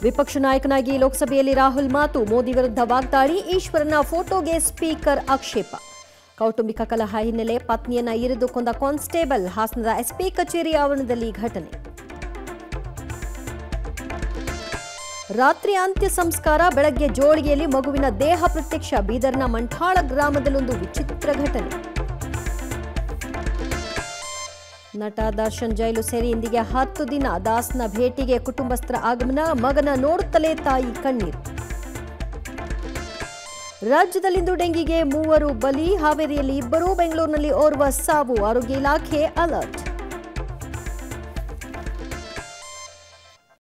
ವಿಪಕ್ಷ ನಾಯಕನಾಗಿ ಲೋಕಸಭೆಯಲ್ಲಿ ರಾಹುಲ್ ಮಾತು ಮೋದಿ ವಿರುದ್ಧ ವಾಗ್ದಾಳಿ ಈಶ್ವರನ ಫೋಟೋಗೆ ಸ್ಪೀಕರ್ ಆಕ್ಷೇಪ ಕೌಟುಂಬಿಕ ಕಲಹ ಹಿನ್ನೆಲೆ ಪತ್ನಿಯನ್ನ ಇರಿದು ಕೊಂದ ಕಾನ್ಸ್ಟೇಬಲ್ ಹಾಸನದ ಎಸ್ಪಿ ಕಚೇರಿ ಆವರಣದಲ್ಲಿ ಘಟನೆ ರಾತ್ರಿ ಅಂತ್ಯ ಸಂಸ್ಕಾರ ಬೆಳಗ್ಗೆ ಜೋಳಿಗೆಯಲ್ಲಿ ಮಗುವಿನ ದೇಹ ಪ್ರತ್ಯಕ್ಷ ಬೀದರ್ನ ಮಂಠಾಳ ಗ್ರಾಮದಲ್ಲೊಂದು ವಿಚಿತ್ರ ಘಟನೆ ನಟ ದರ್ಶನ್ ಜೈಲು ಸೇರಿ ಇಂದಿಗೆ ಹತ್ತು ದಿನ ದಾಸ್ನ ಭೇಟಿಗೆ ಕುಟುಂಬಸ್ಥರ ಆಗಮನ ಮಗನ ನೋಡುತ್ತಲೇ ತಾಯಿ ಕಣ್ಣೀರು ರಾಜ್ಯದಲ್ಲಿಂದು ಡೆಂಗಿಗೆ ಮೂವರು ಬಲಿ ಹಾವೇರಿಯಲ್ಲಿ ಇಬ್ಬರು ಬೆಂಗಳೂರಿನಲ್ಲಿ ಓರ್ವ ಸಾವು ಆರೋಗ್ಯ ಇಲಾಖೆ ಅಲರ್ಟ್